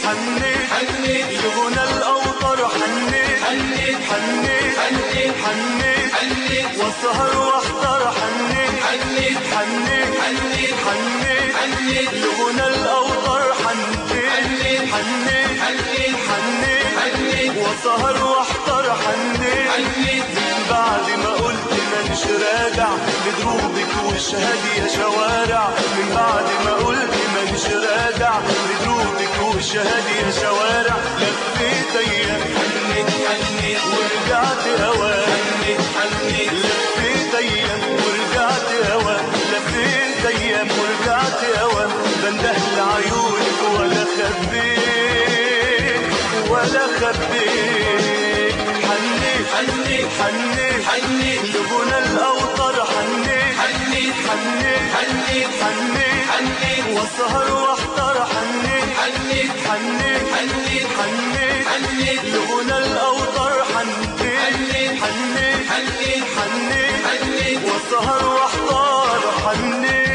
حنيت حنيت لغنى الأوطر حنيت حنيت حنيت حنيت حنيت حنيت واسهر واحضر حنيت حنيت حنيت حنيت حنيت حنيت لغنى الأوطر حنيت حنيت حنيت حنيت حنيت حنيت وسهر واحضر حنيت حنيت من بعد ما قلت مانيش راجع لدروبك والشهاد يا شوارع من بعد ما قلت مانيش راجع لدروبك والشهاد يا شوارع لفيت ايام حنيت حنيت ورجعت هواك حنيت حنيت لفيت ايام ورجعت هواك لفيت ايام ورجعت هواك بنده لعيونك ولا خبيت ولا خبيت حنيت حنيت حنيت حنيت لغنى الاوطار حنيت حنيت حنيت حنيت حنيت حنيت واسهر واحضر حنيت حنيت حنيت حنيت حنيت حنيت لغنى الاوطار حنيت حنيت حنيت حنيت حنيت حنيت وسهر واحضر حنيت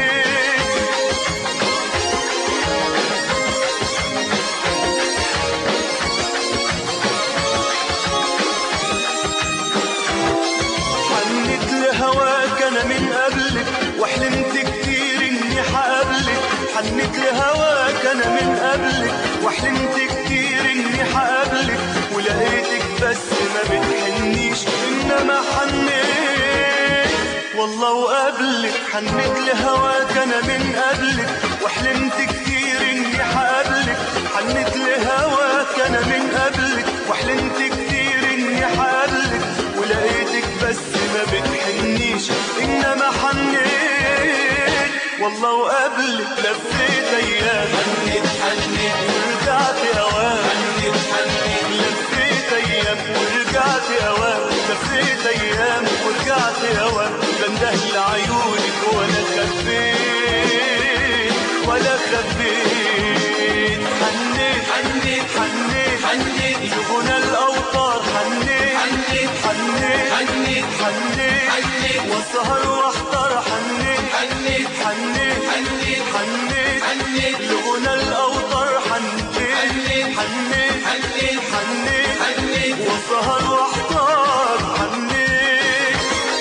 حنيت لهواك انا من قبلك وحلمت كتير اني حقابلك حنيت لهواك انا من قبلك وحلمت كتير اني حقابلك ولقيتك بس ما بتحنيش انما حنيت والله وقبلك حنيت لهواك انا من قبلك وحلمت كتير اني حقابلك حنيت لهواك انا من قبلك وحلمت كتير اني حقابلك ولقيتك بس ما بتحنيش انما حنيت والله وقبلك لفيت ايام حنيت حنيت ورجعت اوام حنيت حنيت لفيت ايام ورجعت اوام لفيت ايام ورجعت اوام بنده لعيونك ولا خبيت ولا خبيت حنيت حنيت حنيت حنيت لغنى الاوطار حنيت حنيت حنيت حنيت حنيت حنيت واسهر واحضر حنيت حنيت حنيت حنيت حنيت حنيت لغنى الاوطار حنيت حنيت حنيت حنيت حنيت حنيت وسهر واحضر حنيت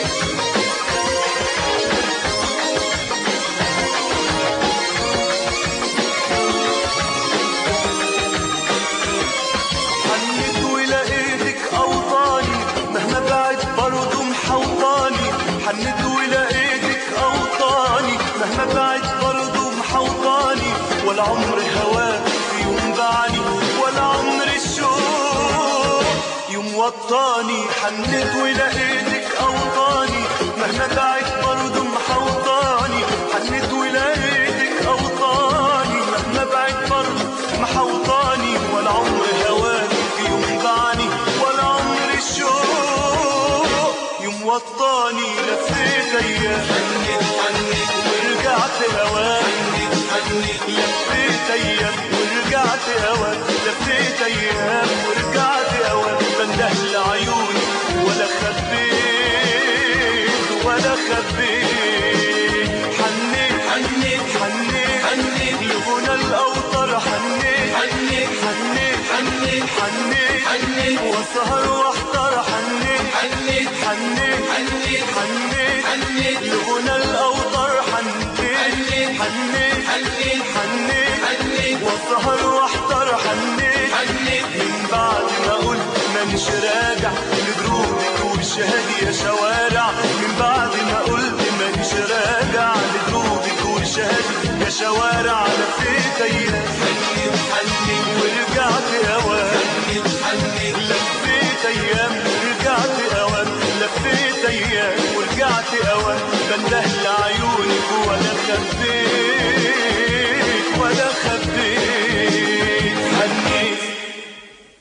حنيت ولقيتك اوطاني مهما بعد برضه محوطاني حنيت ولقيتك اوطاني مهما بعد برضه محوطاني ولا عمر هواك في يوم بعني ولا عمر الشوق يوم وطاني حنيت ولقيتك اوطاني مهما بعد برضه محوطاني حنيت ولقيتك اوطاني مهما بعد برضه محوطاني ولا عمر هواك في يوم بعني ولا عمر الشوق يوم وطاني لفيت ايام حنيت حنيت ورجعت هواك حنيت حنيت لفيت ايام ورجعت هواك لفيت ايام ورجعت هواك بنده لعيوني ولا خبيت ولا خبيت حنيت حنيت حنيت حنيت لغنى الاوطار حنيت حنيت حنيت حنيت حنيت حنيت وسهر واحضر